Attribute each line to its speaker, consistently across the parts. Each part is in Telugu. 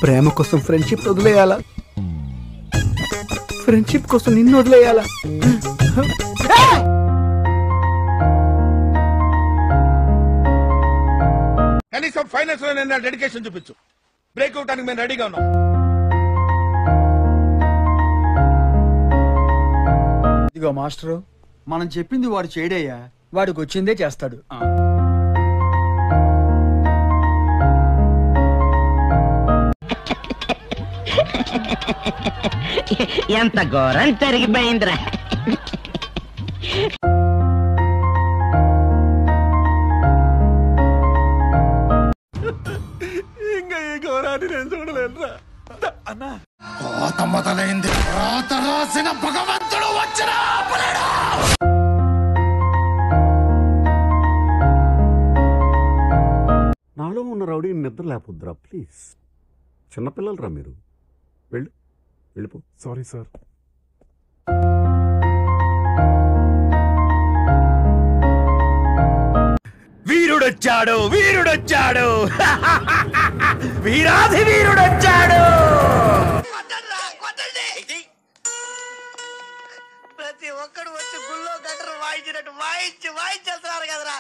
Speaker 1: ప్రేమ కోసం ఫ్రెండ్షిప్ వదిలేయాలా ఫ్రెండ్షిప్ కోసం నిన్ను వదిలేయాలా
Speaker 2: కనీసం ఫైనాన్స్ లో నేను డెడికేషన్ చూపించు బ్రేక్ అవటానికి మేము రెడీగా ఉన్నాం
Speaker 3: ఇదిగో మాస్టరు మనం చెప్పింది వాడు చేయడయ్యా వాడికి వచ్చిందే చేస్తాడు
Speaker 4: ఎంత ఘోరం జరిగిపోయిందిరా
Speaker 2: ఇంకా ఈ ఘోరాన్ని నేను చూడలేనురా
Speaker 5: కోత మొదలైంది రాత రాసిన భగవంతుడు వచ్చిన
Speaker 6: నాలో ఉన్న రౌడీ నిద్ర లేపొద్దురా ప్లీజ్ చిన్నపిల్లలరా మీరు వెళ్ళు వెళ్ళిపో సారీ సార్
Speaker 2: వీరుడొచ్చాడు వీరుడొచ్చాడు వీరాధి వీరుడొచ్చాడు
Speaker 4: ప్రతి ఒక్కడు వచ్చి గుళ్ళో గంటలు వాయించినట్టు వాయించి వాయించేస్తున్నారు కదరా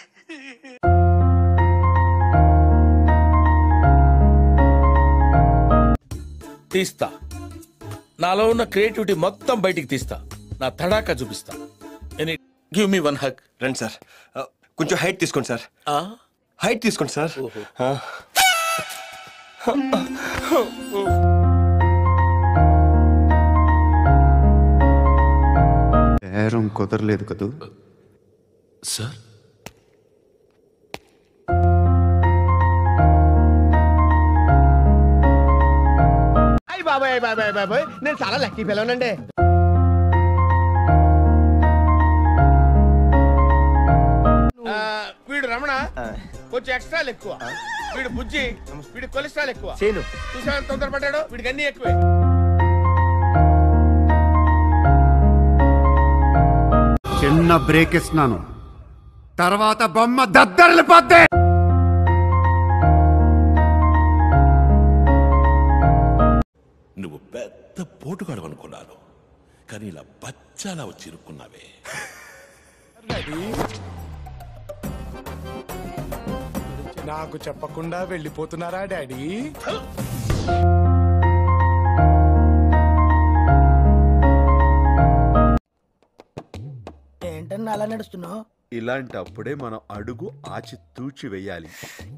Speaker 2: తీస్తా నాలో ఉన్న క్రియేటివిటీ మొత్తం బయటికి తీస్తా నా తడాకా చూపిస్తా గివ్ మీ వన్ హక్
Speaker 7: రండి సార్ ఆ, కొంచెం హైట్ తీసుకోండి సార్ హైట్ తీసుకోండి సార్ ఆ.
Speaker 6: బేరం కుదరలేదు కదూ
Speaker 2: సార్
Speaker 1: అయ్యి బాబాయ్ బాబాయ్ బాబాయ్ నేను చాలా లక్కీ పిల్లనండి
Speaker 2: వీడు రమణ కొంచెం ఎక్స్ట్రా ఎక్కువ వీడు బుజ్జి వీడు కొలెస్ట్రాల్ ఎక్కువ
Speaker 1: చేను
Speaker 2: చూసా తొందరపడ్డాడు వీడికి అన్ని ఎక్కువే
Speaker 6: చిన్న బ్రేక్ ఇస్తున్నాను తర్వాత బొమ్మ దద్దరిల్లిపోద్ది
Speaker 8: నువ్వు పెద్ద పోటుగాడు అనుకున్నాను కానీ ఇలా బచ్చాలా వచ్చి ఇరుక్కున్నావే
Speaker 5: నాకు చెప్పకుండా వెళ్ళిపోతున్నారా డాడీ
Speaker 4: ఏంటన్నా అలా నడుస్తున్నావు
Speaker 6: ఇలాంటి అప్పుడే మనం అడుగు ఆచి తూచి వెయ్యాలి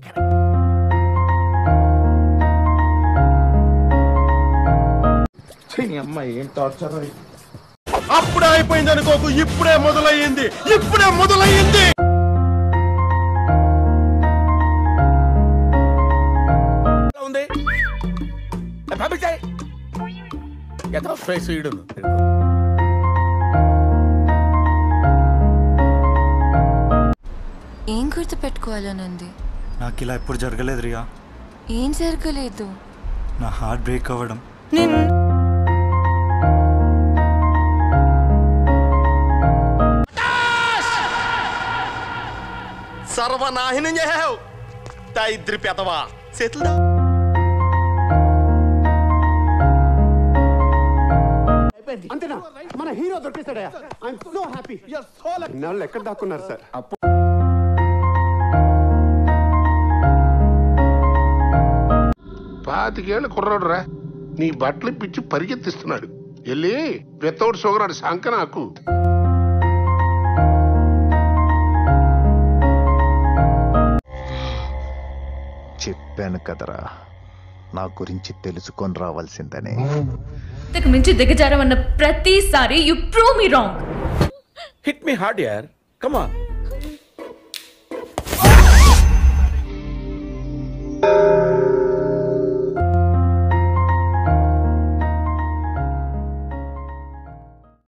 Speaker 2: అప్పుడే అయిపోయింది అనుకోకు ఇప్పుడే మొదలయ్యింది ఇప్పుడే మొదలయ్యింది ఎలా ఉంది ఏ, పంపించేయ్. ఎంత ఫేస్ ఈడును
Speaker 9: ఏం గుర్తు పెట్టుకోవాలనుంది
Speaker 5: నాకు ఇలా ఎప్పుడు జరగలేదు రియా
Speaker 9: ఏం జరగలేదు
Speaker 5: నా హార్ట్ బ్రేక్ అవ్వడం
Speaker 7: సర్వనాశనం చేసావు దరిద్రి పెదవా చేతులు
Speaker 6: అంతేనా మన హీరో దొరికేశాడయా ఐఎమ్ సో హ్యాపీ ఇన్నాళ్ళు ఎక్కడ దాక్కున్నారు సార్
Speaker 8: పాతికేళ్ళ కుర్రాడు రా నీ బట్టలు పిచ్చి పరిగెత్తిస్తున్నాడు వెళ్ళి వితౌట్ షుగర్ అడి సంక నాకు
Speaker 5: చెప్పాను కదరా నా గురించి తెలుసుకొని రావాల్సిందని
Speaker 9: ఇంతకు మించి దిగజారమన్న ప్రతిసారి you prove me wrong
Speaker 2: hit me hard యార్ కమాన్